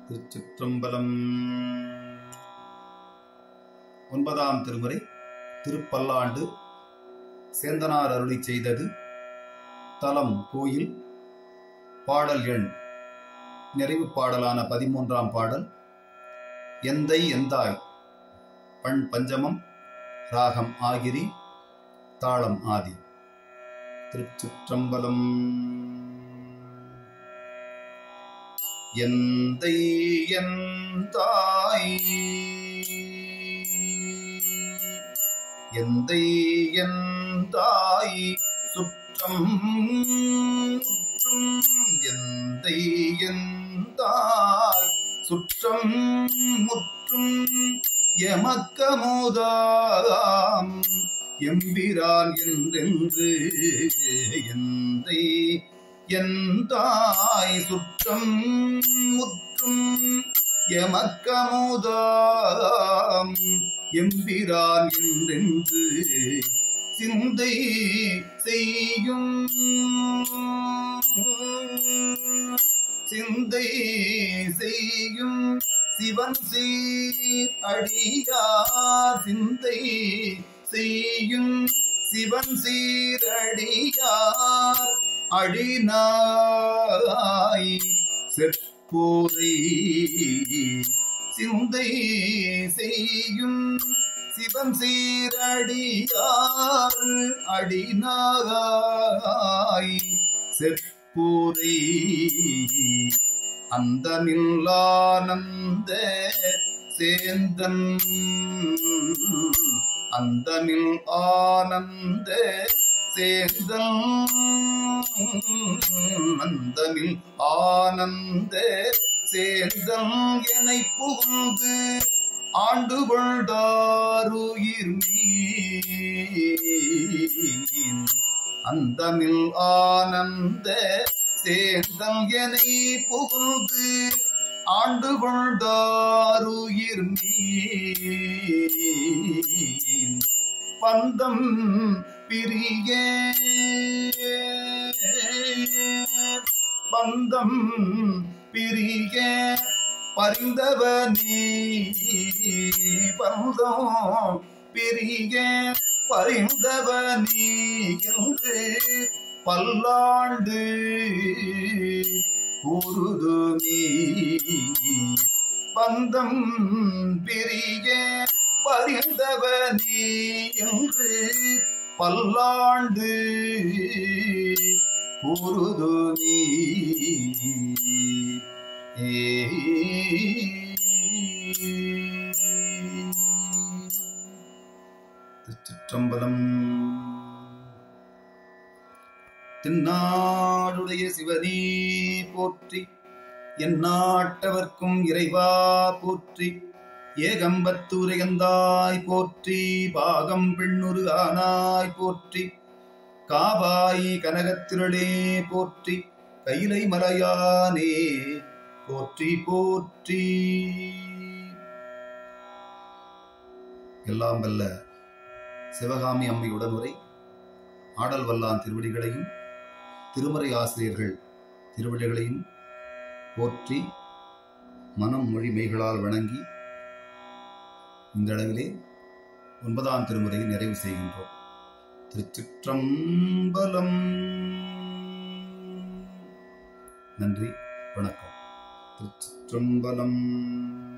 திருச்சிற்றம்பலம் ஒன்பதாம் திருமுறை திருப்பல்லாண்டு சேந்தனார் அருளி செய்தது தலம் கோயில் பாடல் எண் நிறைவு பாடலான பதிமூன்றாம் பாடல் எந்தை எந்தாய் பண் பஞ்சமம் ராகம் ஆகிரி தாளம் ஆதி திருச்சிற்றம்பலம் எந்தை எந்தாய் எந்தை எந்தாய் சுற்றம் சுற்றும் எந்தை எந்தாய் சுற்றம் முற்றும் எமக்கமோதாம் எம்பிரான் என்றென்று எந்தை எந்தாய் சுற்றம் முற்றும் எமக்கமுதாம் எம்பிரான் என்றென்று சிந்தை செய்யும் சிந்தை செய்யும் சிவன் சீர் அடியார் சிந்தை செய்யும் சிவன் சீரடியார் அடினாய் செற்போரை சிந்தை செய்யும் சிவன் சீரடியார் அடினாய் செற்போரை அந்த நில்லானந்த சேந்தன் அந்தமில் ஆனந்த சேந்தல் அந்தமில் ஆனந்த சேந்தல் எனை புகுந்து ஆண்டு கொண்டாருயிர் மீன் அந்தமில் ஆனந்த சேந்தல் எனை புகுந்து ஆண்டு கொண்டாருயிர் மீன் பந்தம் பிரிய பந்தம் பிரிய பரிந்தவனே பந்தம் பிரிய பரிந்தவனே என்று பல்லாண்டு கூறுதுமே பந்தம் பிரிய பரிந்தவனே என்று பல்லாண்டு கூறுதுமே திருச்சிற்றம்பலம் தென்னாடுடைய சிவனே போற்றி எந்நாட்டவர்க்கும் இறைவா போற்றி ஏகம்பத்துரையந்தாய் போற்றி பாகம் பெண்ணுரு ஆனாய் போற்றி காபாய் கனகத்திரளே போற்றி கைலை மலையானே போற்றி போற்றி எல்லாம் வல்ல சிவகாமி அம்மையுடன் உரை ஆடல் வல்லான் திருவடிகளையும் திருமறை ஆசிரியர்கள் திருவடிகளையும் போற்றி மனம் மொழி மெய்களால் வணங்கி இந்த அளவிலே ஒன்பதாம் திருமுறையை நிறைவு செய்கின்றோம் திருச்சிற்றம்பலம் நன்றி வணக்கம் திருச்சிற்றம்பலம்